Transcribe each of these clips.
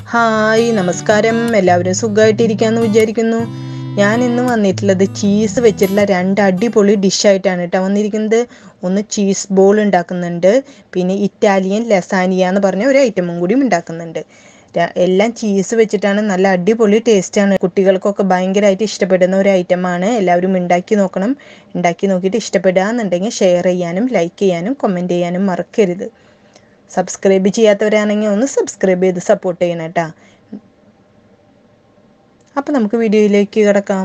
Hi നമസ്കാരം എല്ലാവരും സുഖമായിട്ടിരിക്കാമെന്ന് വിചാരിക്കുന്നു ഞാൻ ഇന്ന് വന്നിട്ടുള്ളത് ചീസ് വെച്ചിട്ടുള്ള രണ്ട് അടിപൊളി ഡിഷായിട്ടാണ് കേട്ടോ വന്നിരിക്കുന്നത് ഒന്ന് ചീസ് ബോൾ ഉണ്ടാക്കുന്നുണ്ട് പിന്നെ ഇറ്റാലിയൻ ലസാനിയ എന്ന് പറഞ്ഞ ഒരു ഐറ്റമും കൂടിയും ഉണ്ടാക്കുന്നുണ്ട് ര- എല്ലാം ചീസ് വെച്ചിട്ടാണ് നല്ല അടിപൊളി ടേസ്റ്റാണ് കുട്ടികൾക്കൊക്കെ ഭയങ്കരമായിട്ട് ഇഷ്ടപ്പെടുന്ന ഒരു ഐറ്റമാണ് എല്ലാവരും ഉണ്ടാക്കി നോക്കണം ഉണ്ടാക്കി നോക്കിയിട്ട് ഇഷ്ടപ്പെടുക എന്നുണ്ടെങ്കിൽ ഷെയർ ചെയ്യാനും ലൈക്ക് ചെയ്യാനും കമൻറ്റ് ചെയ്യാനും മറക്കരുത് സബ്സ്ക്രൈബ് ചെയ്യാത്തവരാണെങ്കിൽ ഒന്ന് സബ്സ്ക്രൈബ് ചെയ്ത് സപ്പോർട്ട് ചെയ്യണം കേട്ടാ അപ്പം നമുക്ക് വീഡിയോയിലേക്ക് കിടക്കാം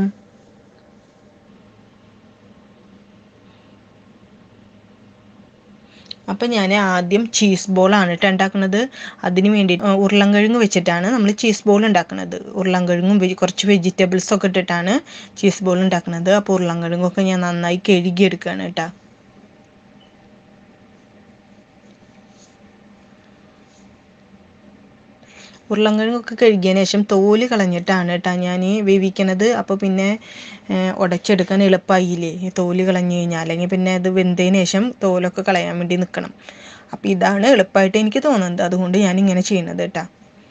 അപ്പം ഞാൻ ആദ്യം ചീസ് ബോളാണ് കേട്ടോ ഉണ്ടാക്കുന്നത് അതിന് വേണ്ടി ആ, ഉരുളൻകിഴങ്ങ് വെച്ചിട്ടാണ് നമ്മൾ ചീസ് ബോൾ ഉണ്ടാക്കുന്നത് ഉരുളൻകിഴങ്ങും വെജി കുറച്ച് വെജിറ്റബിൾസ് ഒക്കെ ഇട്ടിട്ടാണ് ചീസ് ബോൾ ഉണ്ടാക്കുന്നത് അപ്പോൾ ഉരുളൻകിഴങ്ങൊക്കെ ഞാൻ നന്നായി കഴുകിയെടുക്കുകയാണ് കേട്ടോ ഉരുളൻകിഴങ്ങൊക്കെ കഴുകിയതിന് ശേഷം തോല് കളഞ്ഞിട്ടാണ് കേട്ടോ ഞാൻ വേവിക്കണത് അപ്പോൾ പിന്നെ ഏഹ്, ഉടച്ചെടുക്കാൻ എളുപ്പമായില്ലേ ഈ തോല് കളഞ്ഞു കഴിഞ്ഞാൽ അല്ലെങ്കിൽ പിന്നെ അത് വെന്തതിന് ശേഷം തോലൊക്കെ കളയാൻ വേണ്ടി നിൽക്കണം അപ്പോൾ ഇതാണ് എളുപ്പമായിട്ട് എനിക്ക് തോന്നുന്നത് അതുകൊണ്ട് ഞാൻ ഇങ്ങനെ ചെയ്യുന്നത് കേട്ടോ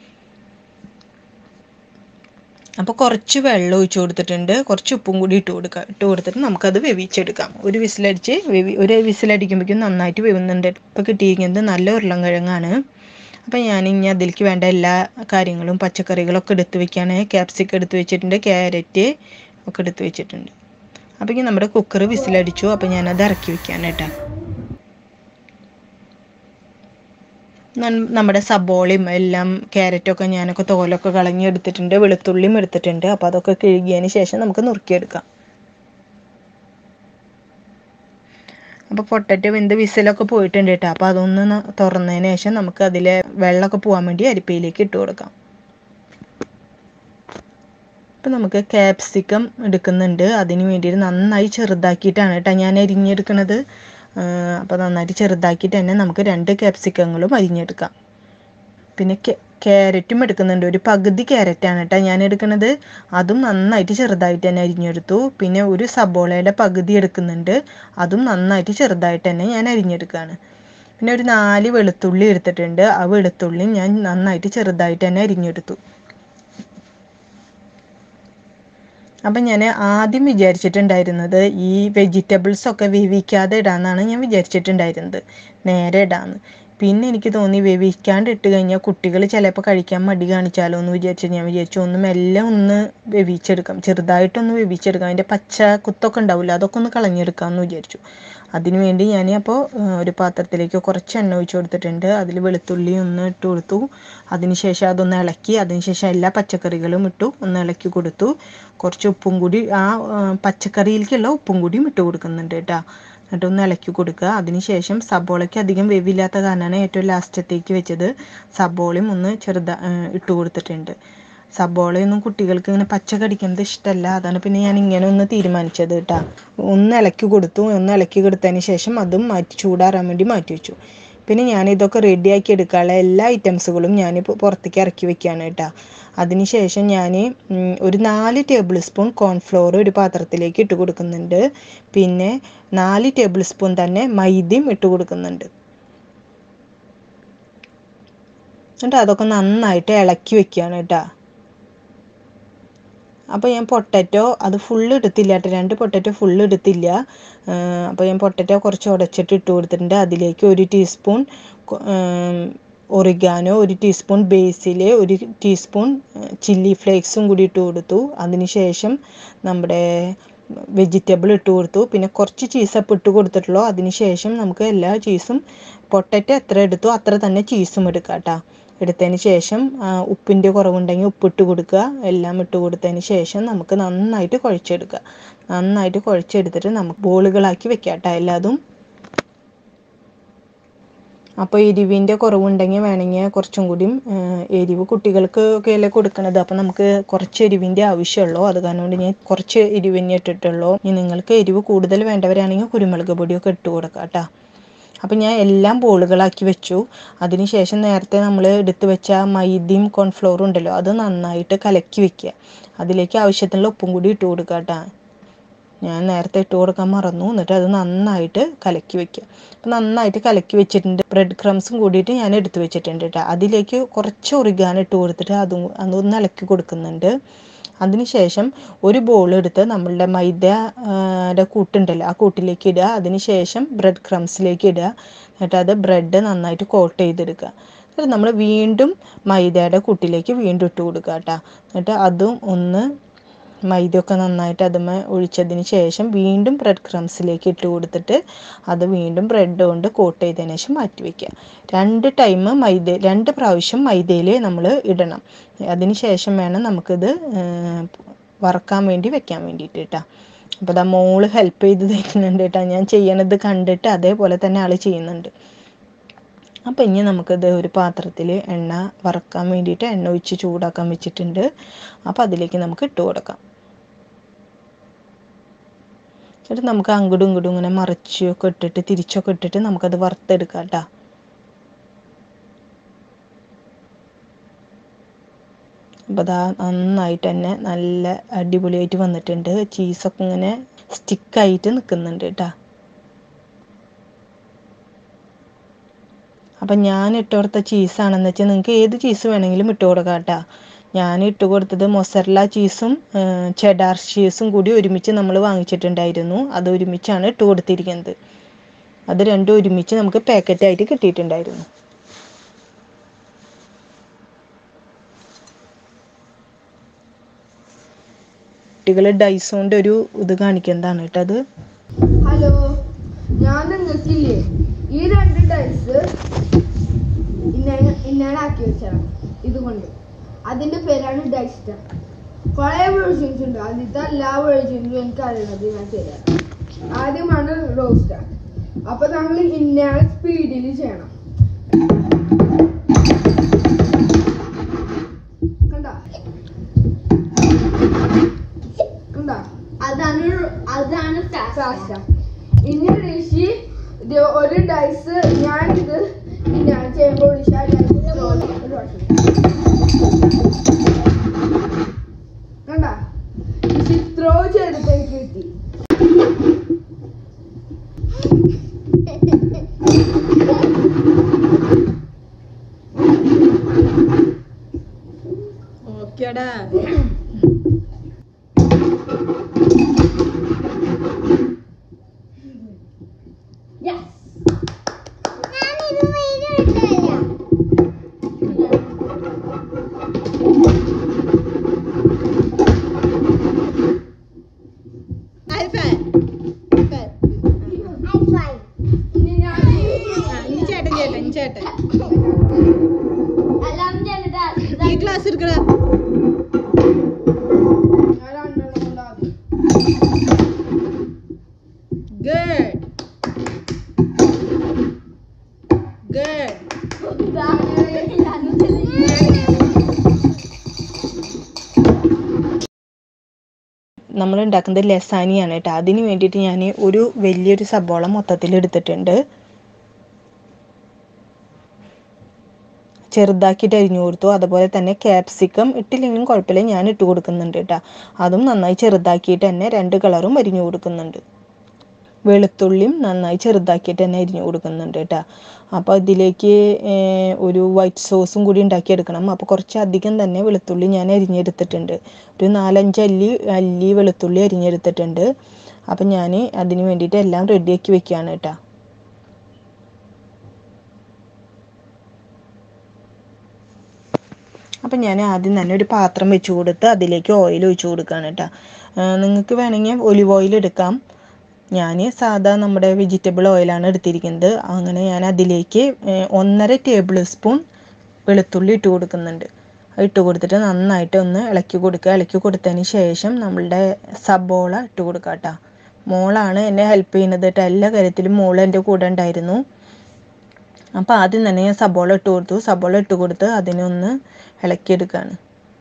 അപ്പോൾ കുറച്ച് വെള്ളം ഒഴിച്ചു കൊടുത്തിട്ടുണ്ട് കുറച്ച് ഉപ്പും കൂടി ഇട്ട് കൊടുക്കുക ഇട്ട് കൊടുത്തിട്ട് നമുക്കത് വേവിച്ചെടുക്കാം ഒരു വിസിലടിച്ച് വേവി ഒരു വിസിലടിക്കുമ്പോഴേക്കും നന്നായിട്ട് വേവുന്നുണ്ട് ഇപ്പോൾ കിട്ടിയിരിക്കുന്നത് നല്ല ഉരുളൻകിഴങ്ങാണ് അപ്പോൾ ഞാൻ ഇനി അതിലേക്ക് വേണ്ട എല്ലാ കാര്യങ്ങളും പച്ചക്കറികളൊക്കെ എടുത്ത് വെക്കുകയാണ് ക്യാപ്സിക്കം എടുത്ത് വെച്ചിട്ടുണ്ട് ക്യാരറ്റ് ഒക്കെ എടുത്ത് വെച്ചിട്ടുണ്ട് അപ്പോൾ ഇനി നമ്മുടെ കുക്കർ വിസിലടിച്ചു അപ്പോൾ ഞാനത് ഇറക്കി വെക്കുകയാണ് കേട്ടോ നൻ- നമ്മുടെ സബോളയും എല്ലാം ക്യാരറ്റൊക്കെ ഞാനൊക്കെ തോലൊക്കെ കളഞ്ഞ് എടുത്തിട്ടുണ്ട് വെളുത്തുള്ളിയും എടുത്തിട്ടുണ്ട് അപ്പോൾ അതൊക്കെ കഴുകിയതിന് ശേഷം നമുക്ക് നുറുക്കിയെടുക്കാം അപ്പോൾ പൊട്ടറ്റോ വെന്ത് വിസിലൊക്കെ പോയിട്ടുണ്ട് കേട്ടോ അപ്പോൾ അതൊന്ന് ന- തുറന്നതിന് ശേഷം നമുക്ക് അതിലെ വെള്ളമൊക്കെ പോകാൻ വേണ്ടി അരിപ്പയിലേക്ക് ഇട്ട് കൊടുക്കാം ഇപ്പം നമുക്ക് ക്യാപ്സിക്കം എടുക്കുന്നുണ്ട് അതിന് വേണ്ടിയിട്ട് നന്നായി ചെറുതാക്കിയിട്ടാണ് കേട്ടോ ഞാൻ അരിഞ്ഞെടുക്കണത് അപ്പോൾ നന്നായിട്ട് ചെറുതാക്കിയിട്ട് തന്നെ നമുക്ക് രണ്ട് ക്യാപ്സിക്കങ്ങളും അരിഞ്ഞെടുക്കാം പിന്നെ ക്യാ- ക്യാരറ്റും എടുക്കുന്നുണ്ട് ഒരു പകുതി ക്യാരറ്റാണ് കേട്ടോ ഞാൻ എടുക്കുന്നത് അതും നന്നായിട്ട് ചെറുതായിട്ട് തന്നെ അരിഞ്ഞെടുത്തു പിന്നെ ഒരു സബോളയുടെ പകുതി എടുക്കുന്നുണ്ട് അതും നന്നായിട്ട് ചെറുതായിട്ട് തന്നെ ഞാൻ അരിഞ്ഞെടുക്കുകയാണ് പിന്നെ ഒരു നാല് വെളുത്തുള്ളി എടുത്തിട്ടുണ്ട് ആ വെളുത്തുള്ളി ഞാൻ നന്നായിട്ട് ചെറുതായിട്ട് തന്നെ അരിഞ്ഞെടുത്തു അപ്പം ഞാൻ ആദ്യം വിചാരിച്ചിട്ടുണ്ടായിരുന്നത് ഈ വെജിറ്റബിൾസ് ഒക്കെ വേവിക്കാതെ ഇടാമെന്നാണ് ഞാൻ വിചാരിച്ചിട്ടുണ്ടായിരുന്നത് നേരെ ഇടാമെന്ന് പിന്നെ എനിക്ക് തോന്നി വേവിക്കാണ്ട് ഇട്ട് കഴിഞ്ഞാൽ കുട്ടികൾ ചിലപ്പോൾ കഴിക്കാൻ മടി കാണിച്ചാലോ എന്ന് വിചാരിച്ച് ഞാൻ വിചാരിച്ചു ഒന്ന് മെല്ലെ ഒന്ന് വേവിച്ചെടുക്കാം ചെറുതായിട്ടൊന്ന് വേവിച്ചെടുക്കാം അതിൻ്റെ പച്ച കുത്തൊക്കെ ഉണ്ടാവില്ല അതൊക്കെ ഒന്ന് കളഞ്ഞെടുക്കാം എന്ന് വിചാരിച്ചു അതിനു വേണ്ടി ഞാൻ അപ്പോൾ ഒരു പാത്രത്തിലേക്ക് കുറച്ച് എണ്ണ ഒഴിച്ച് കൊടുത്തിട്ടുണ്ട് അതിൽ വെളുത്തുള്ളി ഒന്ന് ഇട്ട് കൊടുത്തു അതിനുശേഷം അതൊന്ന് ഇളക്കി അതിനുശേഷം എല്ലാ പച്ചക്കറികളും ഇട്ടു ഒന്ന് ഇളക്കി കൊടുത്തു കുറച്ച് ഉപ്പും കൂടി ആ ആ, പച്ചക്കറിയിലേക്കുള്ള ഉപ്പും കൂടിയും ഇട്ട് കൊടുക്കുന്നുണ്ട് കേട്ടോ എന്നിട്ട് ഒന്ന് ഇളക്കി കൊടുക്കുക അതിനുശേഷം സബോളയ്ക്ക് അധികം വേവില്ലാത്ത കാരണമാണ് ഏറ്റവും ലാസ്റ്റത്തേക്ക് വെച്ചത് സബോളയും ഒന്ന് ചെറുതാ ആ, ഇട്ട് കൊടുത്തിട്ടുണ്ട് സബോളയൊന്നും കുട്ടികൾക്ക് ഇങ്ങനെ പച്ച കടിക്കുന്നത് ഇഷ്ടമല്ല അതാണ് പിന്നെ ഞാൻ ഇങ്ങനെ ഒന്ന് തീരുമാനിച്ചത് കേട്ടോ ഒന്ന് ഇളക്കി കൊടുത്തു ഒന്ന് ഇളക്കി കൊടുത്തതിന് ശേഷം അതും മാറ്റി ചൂടാറാൻ വേണ്ടി മാറ്റി വെച്ചു പിന്നെ ഞാൻ ഇതൊക്കെ റെഡിയാക്കി എടുക്കാനുള്ള എല്ലാ ഐറ്റംസുകളും ഞാനിപ്പോൾ പുറത്തേക്ക് ഇറക്കി വെക്കുകയാണ് കേട്ടോ അതിനുശേഷം ഞാൻ ഒരു നാല് ടേബിൾ സ്പൂൺ കോൺഫ്ലോർ ഒരു പാത്രത്തിലേക്ക് ഇട്ട് കൊടുക്കുന്നുണ്ട് പിന്നെ നാല് ടേബിൾ സ്പൂൺ തന്നെ മൈദയും ഇട്ട് കൊടുക്കുന്നുണ്ട് എന്നിട്ട് അതൊക്കെ നന്നായിട്ട് ഇളക്കി വെക്കുകയാണ് കേട്ടോ അപ്പോൾ ഞാൻ പൊട്ടറ്റോ അത് ഫുള്ള് എടുത്തില്ല കേട്ടോ രണ്ട് പൊട്ടറ്റോ ഫുള്ള് എടുത്തില്ല അപ്പോൾ ഞാൻ പൊട്ടറ്റോ കുറച്ച് ഉടച്ചിട്ട് ഇട്ട് കൊടുത്തിട്ടുണ്ട് അതിലേക്ക് ഒരു ടീസ്പൂൺ ഒറിഗാനോ ഒരു ടീസ്പൂൺ ബേസിൽ ഒരു ടീസ്പൂൺ ചില്ലി ഫ്ലേക്സും കൂടി ഇട്ട് കൊടുത്തു അതിനുശേഷം നമ്മുടെ വെജിറ്റബിൾ ഇട്ട് കൊടുത്തു പിന്നെ കുറച്ച് ചീസ് അപ്പം ഇട്ട് കൊടുത്തിട്ടുള്ളൂ അതിനുശേഷം നമുക്ക് എല്ലാ ചീസും പൊട്ടറ്റോ എത്ര എടുത്തു അത്ര തന്നെ ചീസും എടുക്കാം കേട്ടോ എടുത്തതിന് ശേഷം ആ, ഉപ്പിൻ്റെ കുറവുണ്ടെങ്കിൽ ഉപ്പിട്ട് കൊടുക്കുക എല്ലാം ഇട്ട് കൊടുത്തതിന് ശേഷം നമുക്ക് നന്നായിട്ട് കുഴച്ചെടുക്കുക നന്നായിട്ട് കുഴച്ചെടുത്തിട്ട് നമുക്ക് ബോളുകളാക്കി വെക്കാം കേട്ടോ എല്ലാതും അപ്പോൾ എരിവിൻ്റെ കുറവുണ്ടെങ്കിൽ വേണമെങ്കിൽ കുറച്ചും കൂടിയും ആ, എരിവ് കുട്ടികൾക്ക് ഒക്കെ അല്ലേ കൊടുക്കണത് അപ്പോൾ നമുക്ക് കുറച്ച് എരിവിൻ്റെ ആവശ്യമുള്ളൂ അത് കാരണം കൊണ്ട് ഞാൻ കുറച്ച് എരിവ് തന്നെ ഇട്ടിട്ടുള്ളൂ ഇനി നിങ്ങൾക്ക് എരിവ് കൂടുതൽ വേണ്ടവരാണെങ്കിൽ കുരുമുളക് പൊടിയൊക്കെ ഇട്ട് കൊടുക്കാം കേട്ടോ അപ്പം ഞാൻ എല്ലാം ബോളുകളാക്കി വെച്ചു അതിനുശേഷം നേരത്തെ നമ്മൾ എടുത്ത് വെച്ച മൈദയും കോൺഫ്ലോറും ഉണ്ടല്ലോ അത് നന്നായിട്ട് കലക്കി വെക്കുക അതിലേക്ക് ആവശ്യത്തിനുള്ള ഉപ്പും കൂടി ഇട്ട് കൊടുക്കുക കേട്ടോ ഞാൻ നേരത്തെ ഇട്ട് കൊടുക്കാൻ മറന്നു എന്നിട്ട് അത് നന്നായിട്ട് കലക്കി വെക്കുക അപ്പം നന്നായിട്ട് കലക്കി വെച്ചിട്ടുണ്ട് ബ്രെഡ് ക്രംസും കൂടിയിട്ട് ഞാൻ എടുത്ത് വെച്ചിട്ടുണ്ട് കേട്ടോ അതിലേക്ക് കുറച്ച് ഒറിഗാൻ ഇട്ട് കൊടുത്തിട്ട് അതും അതൊന്ന് ഇളക്കി കൊടുക്കുന്നുണ്ട് അതിനുശേഷം ഒരു ബോൾ എടുത്ത് നമ്മളുടെ മൈദയുടെ കൂട്ടുണ്ടല്ലോ ആ കൂട്ടിലേക്ക് ഇടുക അതിനുശേഷം ബ്രെഡ് ക്രംസിലേക്ക് ഇടുക എന്നിട്ട് അത് ബ്രെഡ് നന്നായിട്ട് കോട്ട് ചെയ്തെടുക്കുക എന്നിട്ട് നമ്മൾ വീണ്ടും മൈദയുടെ കൂട്ടിലേക്ക് വീണ്ടും ഇട്ട് കൊടുക്കുക കേട്ടോ എന്നിട്ട് അതും ഒന്ന് മൈദയൊക്കെ നന്നായിട്ട് അതുമേ ഒഴിച്ചതിന് ശേഷം വീണ്ടും ബ്രെഡ് ക്രംസിലേക്ക് ഇട്ട് കൊടുത്തിട്ട് അത് വീണ്ടും ബ്രെഡ് കൊണ്ട് കോട്ട് ചെയ്തതിന് ശേഷം മാറ്റി വയ്ക്കുക രണ്ട് ടൈം മൈദ രണ്ട് പ്രാവശ്യം മൈദയിൽ നമ്മൾ ഇടണം അതിന് ശേഷം വേണം നമുക്കിത് വറക്കാൻ വേണ്ടി വെക്കാൻ വേണ്ടിയിട്ട് കേട്ടോ അപ്പോൾ അതാ മോള് ഹെൽപ്പ് ചെയ്ത് തരുന്നുണ്ട് കേട്ടോ ഞാൻ ചെയ്യണത് കണ്ടിട്ട് അതേപോലെ തന്നെ ആൾ ചെയ്യുന്നുണ്ട് അപ്പോൾ ഇനി നമുക്കിത് ഒരു പാത്രത്തിൽ എണ്ണ വറക്കാൻ വേണ്ടിയിട്ട് എണ്ണ ഒഴിച്ച് ചൂടാക്കാൻ വെച്ചിട്ടുണ്ട് അപ്പോൾ അതിലേക്ക് നമുക്ക് ഇട്ട് കൊടുക്കാം എന്നിട്ട് നമുക്ക് അങ്ങോട്ടും ഇങ്ങോട്ടും ഇങ്ങനെ മറിച്ചൊക്കെ ഇട്ടിട്ട് തിരിച്ചൊക്കെ ഇട്ടിട്ട് നമുക്കത് വറുത്തെടുക്കാം കേട്ടോ അപ്പോൾ അതാ നന്നായിട്ട് തന്നെ നല്ല അടിപൊളിയായിട്ട് വന്നിട്ടുണ്ട് ചീസൊക്കെ ഇങ്ങനെ സ്റ്റിക്കായിട്ട് നിൽക്കുന്നുണ്ട് കേട്ടോ അപ്പം ഞാൻ ഇട്ട് കൊടുത്ത ചീസാണെന്ന് വെച്ചാൽ നിങ്ങൾക്ക് ഏത് ചീസ് വേണമെങ്കിലും ഇട്ട് കൊടുക്കാം കേട്ടോ ഞാൻ ഇട്ട് കൊടുത്തത് മൊസറല ചീസും ചെഡാർ ചീസും കൂടി ഒരുമിച്ച് നമ്മൾ വാങ്ങിച്ചിട്ടുണ്ടായിരുന്നു അത് ഒരുമിച്ചാണ് ഇട്ട് കൊടുത്തിരിക്കുന്നത് അത് രണ്ടും ഒരുമിച്ച് നമുക്ക് പാക്കറ്റായിട്ട് കിട്ടിയിട്ടുണ്ടായിരുന്നു കുട്ടികൾ ഡൈസോൻ്റെ ഒരു ഇത് കാണിക്കുന്നതാണ് കേട്ടോ അത് ഹലോ ഞാൻ നിങ്ങൾക്കില്ലേ ഈ രണ്ട് ഡൈസ് ഇന്നാലാക്കി വെച്ചാണ് ഇതുകൊണ്ട് അതിന്റെ പേരാണ് ഡൈസ്റ്റർ കുറെ വേർഷൻസ് ഉണ്ട് അതിലത്തെ എല്ലാ വേർഷൻസും എനിക്ക് അറിയണത് ഞാൻ തരാം ആദ്യമാണ് റോസ്റ്റർ അപ്പൊ നമ്മൾ ഇന്നാളെ സ്പീഡിൽ ചെയ്യണം കണ്ട കണ്ട അതാണ് അതാണ് ഫാസ്റ്റ് ഇനി ഋഷി ഇത് ഒരു ഡൈസ് ഞാനിത് ഞാൻ ചെയ്യുമ്പോൾ ഋഷി ആ dice throw ചെയ്യും. ഒരു പ്രാവശ്യം. കണ്ട ഋഷി ത്രോ ചെയ്തിട്ട് എനിക്ക് കിട്ടി ഓക്കേടാ ഇനി ഞാൻ ചേട്ടൻ ചേട്ടൻ ചേട്ടൻ എല്ലാം ചെയ്തിട്ട് ഈ ക്ലാസ് എടുക്കണ ഞാൻ രണ്ടെണ്ണം കൊണ്ട് ആദ്യം ഗുഡ് ഗുഡ് നമ്മൾ ഉണ്ടാക്കുന്നത് ലസാനിയാണ് കേട്ടോ അതിന് വേണ്ടിയിട്ട് ഞാൻ ഒരു വലിയൊരു സബോള മൊത്തത്തിൽ എടുത്തിട്ടുണ്ട് ചെറുതാക്കിയിട്ട് അരിഞ്ഞു കൊടുത്തു അതുപോലെ തന്നെ ക്യാപ്സിക്കം ഇട്ടില്ലെങ്കിലും കുഴപ്പമില്ല ഞാൻ ഇട്ട് കൊടുക്കുന്നുണ്ട് കേട്ടോ അതും നന്നായി ചെറുതാക്കിയിട്ട് തന്നെ രണ്ട് കളറും അരിഞ്ഞു കൊടുക്കുന്നുണ്ട് വെളുത്തുള്ളിയും നന്നായി ചെറുതാക്കിയിട്ട് തന്നെ അരിഞ്ഞു കൊടുക്കുന്നുണ്ട് കേട്ടോ അപ്പോൾ ഇതിലേക്ക് ഏർ, ഒരു വൈറ്റ് സോസും കൂടി ഉണ്ടാക്കിയെടുക്കണം അപ്പോൾ കുറച്ച് അധികം തന്നെ വെളുത്തുള്ളി ഞാൻ അരിഞ്ഞെടുത്തിട്ടുണ്ട് ഒരു നാലഞ്ച് അല്ലി അല്ലി വെളുത്തുള്ളി അരിഞ്ഞെടുത്തിട്ടുണ്ട് അപ്പം ഞാൻ അതിന് വേണ്ടിയിട്ട് എല്ലാം റെഡിയാക്കി വെക്കുകയാണ് കേട്ടോ അപ്പം ഞാൻ ആദ്യം തന്നെ ഒരു പാത്രം വെച്ച് കൊടുത്ത് അതിലേക്ക് ഓയിൽ ഒഴിച്ച് കൊടുക്കുകയാണ് കേട്ടോ നിങ്ങൾക്ക് വേണമെങ്കിൽ ഒലിവ് ഓയിൽ എടുക്കാം ഞാൻ സാധാ നമ്മുടെ വെജിറ്റബിൾ ഓയിലാണ് എടുത്തിരിക്കുന്നത് അങ്ങനെ ഞാൻ അതിലേക്ക് ഏർ, ഒന്നര ടേബിൾ സ്പൂൺ വെളുത്തുള്ളി ഇട്ട് കൊടുക്കുന്നുണ്ട് അത് ഇട്ട് കൊടുത്തിട്ട് നന്നായിട്ട് ഒന്ന് ഇളക്കി കൊടുക്കുക ഇളക്കി കൊടുത്തതിന് ശേഷം നമ്മളുടെ സബോള ഇട്ട് കൊടുക്കുക കേട്ടോ മോളാണ് എന്നെ ഹെൽപ്പ് ചെയ്യുന്നത് കേട്ടോ എല്ലാ കാര്യത്തിലും മോൾ എൻ്റെ കൂടെ ഉണ്ടായിരുന്നു അപ്പോൾ ആദ്യം തന്നെ ഞാൻ സബോള ഇട്ട് കൊടുത്തു സബോള ഇട്ട് കൊടുത്ത് അതിനൊന്ന് ഇളക്കിയെടുക്കുകയാണ്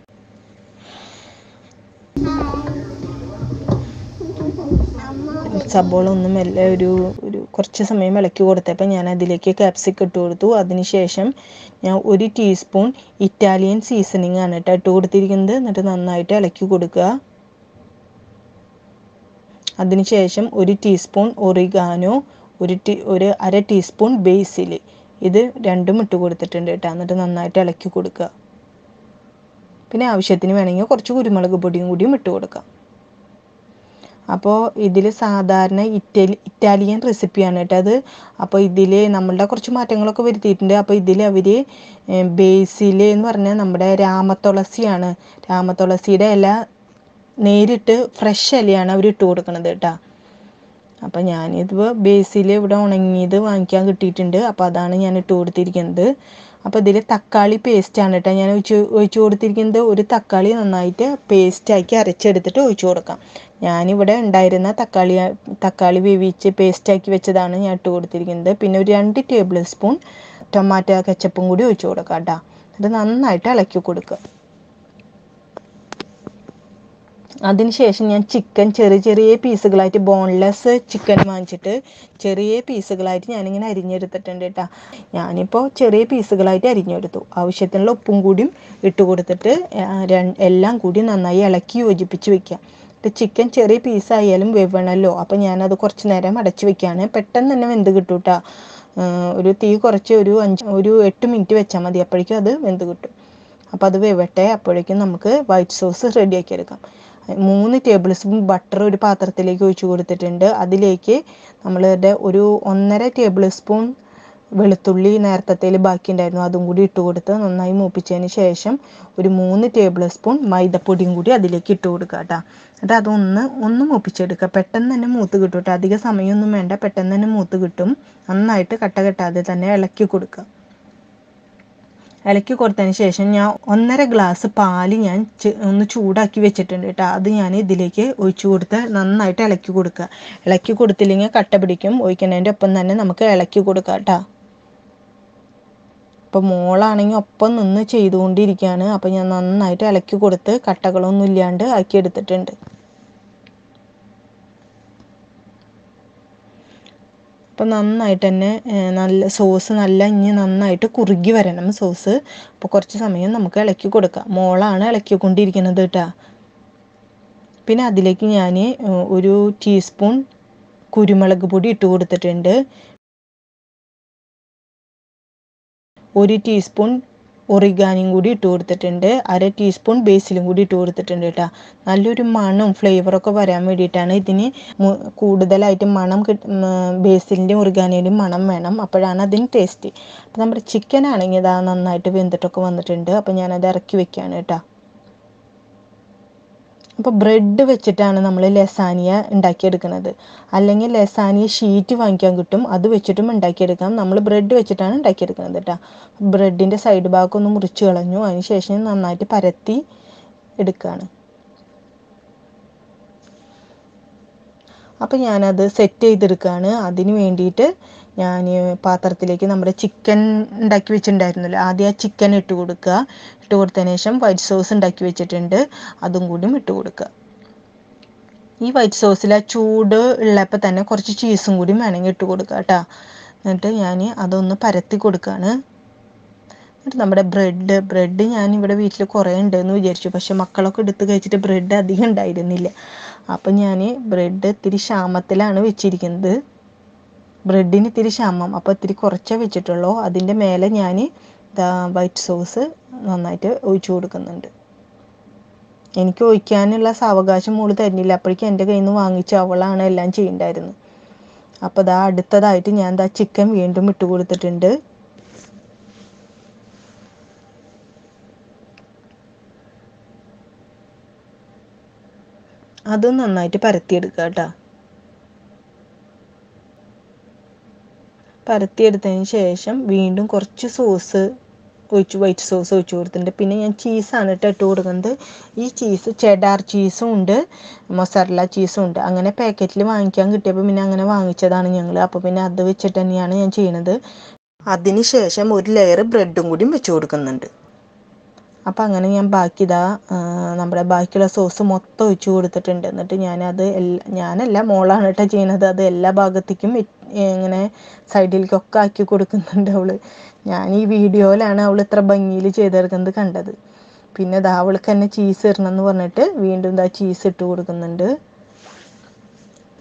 സബോള ഒന്ന് മെല്ലെ ഒരു ഒരു കുറച്ച് സമയം ഇളക്കി കൊടുത്തപ്പോൾ ഞാൻ അതിലേക്ക് ക്യാപ്സിക്കം ഇട്ട് കൊടുത്തു അതിനുശേഷം ഞാൻ ഒരു ടീസ്പൂൺ ഇറ്റാലിയൻ സീസണിങ് ആണ് കേട്ടോ ഇട്ട് കൊടുത്തിരിക്കുന്നത് എന്നിട്ട് നന്നായിട്ട് ഇളക്കി കൊടുക്കുക അതിനുശേഷം ഒരു ടീസ്പൂൺ ഒറിഗാനോ ഒരു ടീ ഒരു അര ടീസ്പൂൺ ബേസിൽ ഇത് രണ്ടും ഇട്ട് കൊടുത്തിട്ടുണ്ട് കേട്ടോ എന്നിട്ട് നന്നായിട്ട് ഇളക്കി കൊടുക്കുക പിന്നെ ആവശ്യത്തിന് വേണമെങ്കിൽ കുറച്ച് കുരുമുളക് പൊടിയും കൂടിയും ഇട്ട് കൊടുക്കാം അപ്പോൾ ഇതിൽ സാധാരണ ഇറ്റലി ഇറ്റാലിയൻ റെസിപ്പിയാണ് കേട്ടോ അത് അപ്പോൾ ഇതിൽ നമ്മളുടെ കുറച്ച് മാറ്റങ്ങളൊക്കെ വരുത്തിയിട്ടുണ്ട് അപ്പോൾ ഇതിൽ അവർ ബേസിൽ എന്ന് പറഞ്ഞാൽ നമ്മുടെ രാമതുളസിയാണ് രാമതുളസിയുടെ ഇല നേരിട്ട് ഫ്രഷ് ഇലയാണ് അവർ ഇട്ട് കൊടുക്കുന്നത് കേട്ടോ അപ്പം ഞാനിത് ബേസിൽ ഇവിടെ ഉണങ്ങിയത് വാങ്ങിക്കാൻ കിട്ടിയിട്ടുണ്ട് അപ്പോൾ അതാണ് ഞാൻ ഇട്ട് കൊടുത്തിരിക്കുന്നത് അപ്പോൾ ഇതിൽ തക്കാളി പേസ്റ്റാണ് കേട്ടോ ഞാൻ ഒഴിച്ച് ഒഴിച്ച് കൊടുത്തിരിക്കുന്നത് ഒരു തക്കാളി നന്നായിട്ട് പേസ്റ്റാക്കി അരച്ചെടുത്തിട്ട് ഒഴിച്ച് കൊടുക്കാം ഞാനിവിടെ ഉണ്ടായിരുന്ന തക്കാളി തക്കാളി വേവിച്ച് പേസ്റ്റാക്കി വെച്ചതാണ് ഞാൻ ഇട്ട് കൊടുത്തിരിക്കുന്നത് പിന്നെ ഒരു രണ്ട് ടേബിൾ സ്പൂൺ ടൊമാറ്റോ കെച്ചപ്പും കൂടി ഒഴിച്ച് കൊടുക്കാം കേട്ടോ അത് നന്നായിട്ട് ഇളക്കി കൊടുക്കുക അതിനുശേഷം ഞാൻ ചിക്കൻ ചെറിയ ചെറിയ പീസുകളായിട്ട് ബോൺലെസ് ചിക്കൻ വാങ്ങിച്ചിട്ട് ചെറിയ പീസുകളായിട്ട് ഞാനിങ്ങനെ അരിഞ്ഞെടുത്തിട്ടുണ്ട് കേട്ടോ ഞാനിപ്പോൾ ചെറിയ പീസുകളായിട്ട് അരിഞ്ഞെടുത്തു ആവശ്യത്തിനുള്ള ഉപ്പും കൂടിയും ഇട്ട് കൊടുത്തിട്ട് ആ, ര- എല്ലാം കൂടി നന്നായി ഇളക്കി യോജിപ്പിച്ച് വെക്കാം ഇത് ചിക്കൻ ചെറിയ പീസായാലും വേവണമല്ലോ അപ്പം ഞാനത് കുറച്ച് നേരം അടച്ച് വെക്കുകയാണ് പെട്ടെന്ന് തന്നെ വെന്ത് കിട്ടും കേട്ടോ ഒരു തീ കുറച്ച് ഒരു അഞ്ച് ഒരു എട്ട് മിനിറ്റ് വെച്ചാൽ മതി അപ്പോഴേക്കും അത് വെന്ത് കിട്ടും അപ്പോൾ അത് വേവട്ടെ അപ്പോഴേക്കും നമുക്ക് വൈറ്റ് സോസ് റെഡിയാക്കി എടുക്കാം മൂന്ന് ടേബിൾ സ്പൂൺ ബട്ടർ ഒരു പാത്രത്തിലേക്ക് ഒഴിച്ച് കൊടുത്തിട്ടുണ്ട് അതിലേക്ക് നമ്മളുടെ ഒരു ഒന്നര ടേബിൾ സ്പൂൺ വെളുത്തുള്ളി നേരത്തേൽ ബാക്കി ഉണ്ടായിരുന്നു അതും കൂടി ഇട്ട് കൊടുത്ത് നന്നായി മൂപ്പിച്ചതിന് ശേഷം ഒരു മൂന്ന് ടേബിൾ സ്പൂൺ മൈദപ്പൊടിയും കൂടി അതിലേക്ക് ഇട്ട് കൊടുക്കുക കേട്ടോ എന്നിട്ട് അതൊന്ന് ഒന്ന് മൂപ്പിച്ചെടുക്കുക പെട്ടെന്ന് തന്നെ മൂത്ത് കിട്ടും കേട്ടോ അധിക സമയമൊന്നും വേണ്ട പെട്ടെന്ന് തന്നെ മൂത്ത് കിട്ടും നന്നായിട്ട് കട്ട കെട്ടാതെ തന്നെ ഇളക്കി കൊടുക്കുക ഇളക്കി കൊടുത്തതിന് ശേഷം ഞാൻ ഒന്നര ഗ്ലാസ് പാല് ഞാൻ ചെ- ഒന്ന് ചൂടാക്കി വെച്ചിട്ടുണ്ട് കേട്ടോ അത് ഞാൻ ഇതിലേക്ക് ഒഴിച്ചു കൊടുത്ത് നന്നായിട്ട് ഇളക്കി കൊടുക്കുക ഇളക്കി കൊടുത്തില്ലെങ്കിൽ കട്ട പിടിക്കും ഒഴിക്കുന്നതിൻ്റെ ഒപ്പം തന്നെ നമുക്ക് ഇളക്കി കൊടുക്കാം കേട്ടോ അപ്പോൾ മോളാണെങ്കിൽ ഒപ്പം നിന്ന് ചെയ്തുകൊണ്ടിരിക്കുകയാണ് അപ്പോൾ ഞാൻ നന്നായിട്ട് ഇളക്കി കൊടുത്ത് കട്ടകളൊന്നും ഇല്ലാണ്ട് ആക്കി എടുത്തിട്ടുണ്ട് അപ്പോൾ നന്നായിട്ട് തന്നെ ഏർ നല്ല സോസ് നല്ല ഇനി നന്നായിട്ട് കുറുകി വരണം സോസ് അപ്പോൾ കുറച്ച് സമയം നമുക്ക് ഇളക്കി കൊടുക്കാം മോളാണ് ഇളക്കിക്കൊണ്ടിരിക്കുന്നത് കേട്ടോ പിന്നെ അതിലേക്ക് ഞാൻ ഒരു ടീസ്പൂൺ കുരുമുളക് പൊടി ഇട്ട് കൊടുത്തിട്ടുണ്ട് ഒരു ടീസ്പൂൺ ഒറിഗാനിയും കൂടി ഇട്ട് കൊടുത്തിട്ടുണ്ട് അര ടീസ്പൂൺ ബേസിലും കൂടി ഇട്ട് കൊടുത്തിട്ടുണ്ട് കേട്ടോ നല്ലൊരു മണം ഫ്ലേവറൊക്കെ വരാൻ വേണ്ടിയിട്ടാണ് ഇതിന് മു- കൂടുതലായിട്ട് മണം കിട്ട ബേസിലിൻ്റെയും ഒറിഗാനിയുടെയും മണം വേണം അപ്പോഴാണ് അതിന് ടേസ്റ്റ് അപ്പോൾ നമ്മുടെ ചിക്കൻ ആണെങ്കിൽ ഇതാ നന്നായിട്ട് വെന്തിട്ടൊക്കെ വന്നിട്ടുണ്ട് അപ്പോൾ ഞാനത് ഇറക്കി വെക്കുകയാണ് കേട്ടോ അപ്പോൾ ബ്രെഡ് വെച്ചിട്ടാണ് നമ്മൾ ലസാനിയ ഉണ്ടാക്കിയെടുക്കുന്നത് അല്ലെങ്കിൽ ലസാനിയ ഷീറ്റ് വാങ്ങിക്കാൻ കിട്ടും അത് വെച്ചിട്ടും ഉണ്ടാക്കിയെടുക്കാം നമ്മൾ ബ്രെഡ് വെച്ചിട്ടാണ് ഉണ്ടാക്കിയെടുക്കുന്നത് കേട്ടോ ബ്രെഡിൻ്റെ സൈഡ് ഭാഗം ഒന്ന് മുറിച്ച് കളഞ്ഞു അതിന് ശേഷം നന്നായിട്ട് പരത്തി എടുക്കുകയാണ് അപ്പോൾ ഞാനത് സെറ്റ് ചെയ്തെടുക്കുകയാണ് അതിന് വേണ്ടിയിട്ട് ഞാൻ പാത്രത്തിലേക്ക് നമ്മുടെ ചിക്കൻ ഉണ്ടാക്കി വെച്ചിട്ടുണ്ടായിരുന്നല്ലോ ആദ്യം ആ ചിക്കൻ ഇട്ട് കൊടുക്കുക ഇട്ട് കൊടുത്തതിന് ശേഷം വൈറ്റ് സോസ് ഉണ്ടാക്കി വെച്ചിട്ടുണ്ട് അതും കൂടിയും ഇട്ട് കൊടുക്കുക ഈ വൈറ്റ് സോസിൽ ആ ചൂട് ഉള്ളപ്പോൾ തന്നെ കുറച്ച് ചീസും കൂടി വേണമെങ്കിൽ ഇട്ട് കൊടുക്കുക കേട്ടോ എന്നിട്ട് ഞാൻ അതൊന്ന് പരത്തി കൊടുക്കുകയാണ് എന്നിട്ട് നമ്മുടെ ബ്രെഡ് ബ്രെഡ് ഞാൻ ഇവിടെ വീട്ടിൽ കുറേ ഉണ്ടെന്ന് വിചാരിച്ചു പക്ഷെ മക്കളൊക്കെ എടുത്ത് കഴിച്ചിട്ട് ബ്രെഡ് അധികം ഉണ്ടായിരുന്നില്ല അപ്പം ഞാൻ ബ്രെഡ് ഇത്തിരി ക്ഷാമത്തിലാണ് വെച്ചിരിക്കുന്നത് ബ്രെഡിന് ഇത്തിരി ക്ഷാമം അപ്പോൾ ഇത്തിരി കുറച്ചേ വെച്ചിട്ടുള്ളൂ അതിൻ്റെ മേലെ ഞാൻ വൈറ്റ് സോസ് നന്നായിട്ട് ഒഴിച്ചു കൊടുക്കുന്നുണ്ട് എനിക്ക് ഒഴിക്കാനുള്ള സാവകാശം മോള് തരുന്നില്ല അപ്പോഴേക്കും എൻ്റെ കയ്യിൽ നിന്ന് വാങ്ങിച്ച അവളാണ് എല്ലാം ചെയ്യണ്ടായിരുന്നത് അപ്പോൾ ദാ അടുത്തതായിട്ട് ഞാൻ ദാ ചിക്കൻ വീണ്ടും ഇട്ട് കൊടുത്തിട്ടുണ്ട് അതും നന്നായിട്ട് പരത്തിയെടുക്കുക കേട്ടോ പരത്തിയെടുത്തതിന് ശേഷം വീണ്ടും കുറച്ച് സോസ് ഒഴിച്ച് വൈറ്റ് സോസ് ഒഴിച്ച് കൊടുത്തിട്ടുണ്ട് പിന്നെ ഞാൻ ചീസാണ് കേട്ടോ ഇട്ട് കൊടുക്കുന്നത് ഈ ചീസ് ചെഡാർ ചീസും ഉണ്ട് മൊസറല ചീസും ഉണ്ട് അങ്ങനെ പാക്കറ്റിൽ വാങ്ങിക്കാൻ കിട്ടിയപ്പോൾ പിന്നെ അങ്ങനെ വാങ്ങിച്ചതാണ് ഞങ്ങൾ അപ്പോൾ പിന്നെ അത് വെച്ചിട്ട് തന്നെയാണ് ഞാൻ ചെയ്യണത് അതിന് ശേഷം ഒരു ലെയർ ബ്രെഡും കൂടിയും വെച്ച് കൊടുക്കുന്നുണ്ട് അപ്പോൾ അങ്ങനെ ഞാൻ ബാക്കി ഇതാ ആ, നമ്മുടെ ബാക്കിയുള്ള സോസ് മൊത്തം ഒഴിച്ച് കൊടുത്തിട്ടുണ്ട് എന്നിട്ട് ഞാനത് എല്ലാ ഞാനല്ല മോളാണ് കേട്ടോ ചെയ്യണത് അത് എല്ലാ ഭാഗത്തേക്കും വെ- ഇങ്ങനെ സൈഡിലേക്കൊക്കെ ആക്കി കൊടുക്കുന്നുണ്ട് അവള് ഞാൻ ഈ വീഡിയോയിലാണ് അവൾ ഇത്ര ഭംഗിയിൽ ചെയ്തെടുക്കുന്നത് കണ്ടത് പിന്നെ ഇതാ അവൾക്ക് തന്നെ ചീസ് ഇടണം എന്ന് പറഞ്ഞിട്ട് വീണ്ടും ഇതാ ചീസ് ഇട്ട് കൊടുക്കുന്നുണ്ട്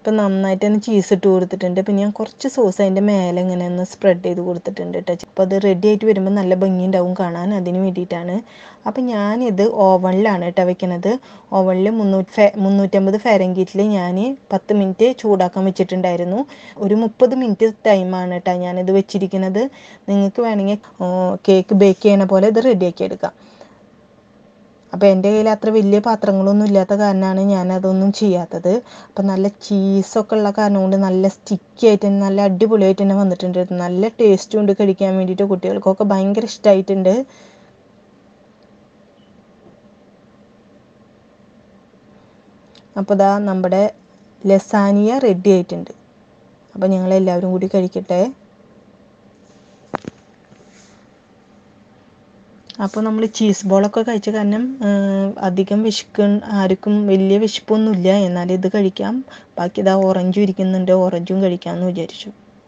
ഇപ്പം നന്നായിട്ട് തന്നെ ചീസ് ഇട്ട് കൊടുത്തിട്ടുണ്ട് പിന്നെ ഞാൻ കുറച്ച് സോസ് അതിൻ്റെ മേലെ ഇങ്ങനെ ഒന്ന് സ്പ്രെഡ് ചെയ്ത് കൊടുത്തിട്ടുണ്ട് കേട്ടോ അപ്പോൾ അത് റെഡി ആയിട്ട് വരുമ്പോൾ നല്ല ഭംഗി ഉണ്ടാവും കാണാൻ അതിന് വേണ്ടിയിട്ടാണ് അപ്പം ഞാനിത് ഓവണിലാണ് കേട്ടോ വെക്കണത് ഓവണിൽ മുന്നൂറ്റി ഫെ മുന്നൂറ്റമ്പത് ഫാരൻഗീറ്റിൽ ഞാൻ പത്ത് മിനിറ്റ് ചൂടാക്കാൻ വെച്ചിട്ടുണ്ടായിരുന്നു ഒരു മുപ്പത് മിനിറ്റ് ടൈമാണ് കേട്ടോ ഞാനിത് വെച്ചിരിക്കുന്നത് നിങ്ങൾക്ക് വേണമെങ്കിൽ കേക്ക് ബേക്ക് ചെയ്യണ പോലെ ഇത് റെഡിയാക്കി എടുക്കാം അപ്പോൾ എൻ്റെ കയ്യിൽ അത്ര വലിയ പാത്രങ്ങളൊന്നും ഇല്ലാത്ത കാരണമാണ് ഞാൻ അതൊന്നും ചെയ്യാത്തത് അപ്പം നല്ല ചീസൊക്കെ ഉള്ള കാരണം കൊണ്ട് നല്ല സ്റ്റിക്കി ആയിട്ട് തന്നെ നല്ല അടിപൊളിയായിട്ട് തന്നെ വന്നിട്ടുണ്ട് നല്ല ടേസ്റ്റും ഉണ്ട് കഴിക്കാൻ വേണ്ടിയിട്ട് കുട്ടികൾക്കൊക്കെ ഭയങ്കര ഇഷ്ടമായിട്ടുണ്ട് അപ്പോൾ ദാ നമ്മുടെ ലസാനിയ റെഡി ആയിട്ടുണ്ട് അപ്പോൾ ഞങ്ങൾ എല്ലാവരും കൂടി കഴിക്കട്ടെ അപ്പോൾ നമ്മൾ ചീസ് ബോളൊക്കെ കഴിച്ച കാരണം ആ, അധികം വിശക്ക് ആർക്കും വലിയ വിശപ്പൊന്നുമില്ല എന്നാലും ഇത് കഴിക്കാം ബാക്കി ഇതാ ഓറഞ്ചും ഇരിക്കുന്നുണ്ട് ഓറഞ്ചും കഴിക്കാമെന്ന് വിചാരിച്ചു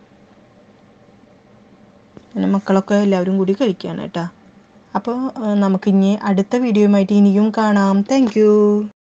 പിന്നെ മക്കളൊക്കെ എല്ലാവരും കൂടി കഴിക്കുകയാണ് കേട്ടോ അപ്പോൾ നമുക്കിനി അടുത്ത വീഡിയോയുമായിട്ട് ഇനിയും കാണാം താങ്ക്